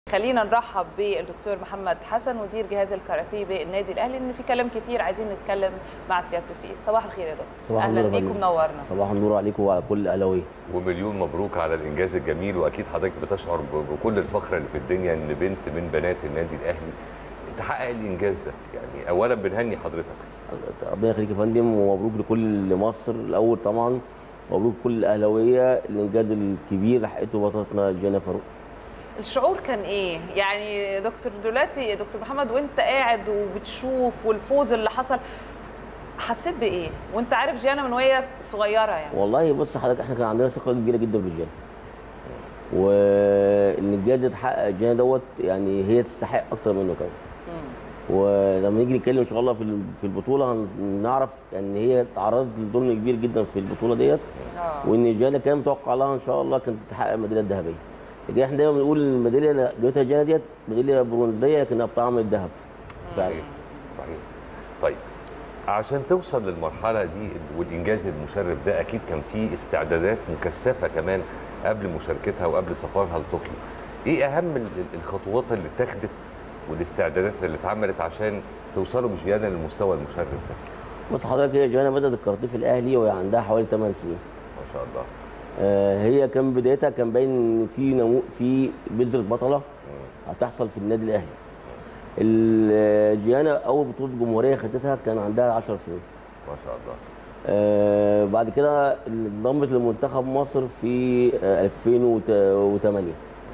خلينا نرحب بالدكتور محمد حسن مدير جهاز الكاراتيه بالنادي الاهلي لان في كلام كتير عايزين نتكلم مع سيادته فيه صباح الخير يا دكتور صباح اهلا النور يا بيكم فندم. منورنا صباح النور عليكم وعلى كل اهلاويه ومليون مبروك على الانجاز الجميل واكيد حضرتك بتشعر ب- بكل الفخر اللي في الدنيا ان بنت من بنات النادي الاهلي تحقق الانجاز ده يعني اولا بنهني حضرتك ربنا يخليك يا فندم ومبروك لكل مصر الاول طبعا مبروك لكل الاهلاويه الانجاز الكبير حققته بطلتنا جانا فاروق الشعور كان ايه يعني دكتور دلوقتي دكتور محمد وانت قاعد وبتشوف والفوز اللي حصل حسيت بايه وانت عارف جيانا من وهي صغيره يعني والله بص حضرتك احنا كان عندنا ثقه كبيره جدا في جانا وان الجاز يتحقق جانا دوت يعني هي تستحق اكتر منه كمان مم. ولما نيجي نتكلم ان شاء الله في ال- في البطوله هنعرف ان هي تعرضت لظلم كبير جدا في البطوله ديت اه وان جانا كان متوقع لها ان شاء الله كانت تحقق الميداليه الذهبيه لكن احنا دايما بنقول الميداليه اللي جابتها جانا ديت ميداليه برونزيه لكنها بطعم الذهب فعلا صحيح صحيح طيب عشان توصل للمرحله دي والانجاز المشرف ده اكيد كان في استعدادات مكثفه كمان قبل مشاركتها وقبل سفرها لطوكيو ايه اهم ال- ال- الخطوات اللي اتخذت والاستعدادات اللي اتعملت عشان توصلوا بجيانا للمستوى المشرف ده بص حضرتك هي جانا بدات الكاراتيه في الاهلي وهي عندها حوالي 8 سنين ما شاء الله آه، هي كان بدايتها كان باين ان في نمو في بذره بطله هتحصل في النادي الاهلي ال- جيانا اول بطوله جمهوريه خدتها كان عندها 10 سنين ما شاء الله آه، بعد كده انضمت لمنتخب مصر في آه، 2008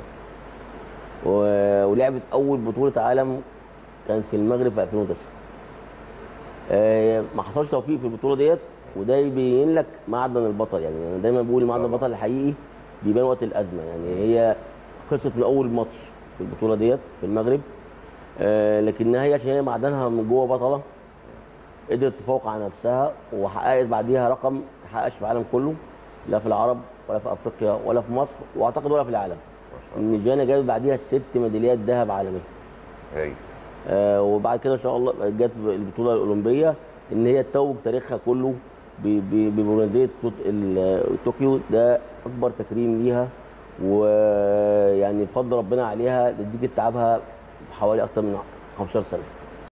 و- ولعبت اول بطوله عالم كان في المغرب في 2009 آه، ما حصلش توفيق في البطوله ديت وده يبين لك معدن البطل يعني انا دايما بقول معدن البطل الحقيقي بيبان وقت الازمه يعني هي خسرت من اول ماتش في البطوله ديت في المغرب آه، لكنها هي عشان هي معدنها من جوه بطله قدرت تفوق على نفسها وحققت بعديها رقم ما تحققش في العالم كله لا في العرب ولا في افريقيا ولا في مصر واعتقد ولا في العالم ما شاء الله ان جانا جابت بعديها ست ميداليات ذهب عالميه هاي آه وبعد كده ان شاء الله جت البطوله الاولمبيه ان هي تتوج تاريخها كله ب- ب- ببرونزيه بطولة ال- طوكيو ده اكبر تكريم ليها ويعني بفضل ربنا عليها نتيجه تعبها في حوالي اكتر من 15 سنه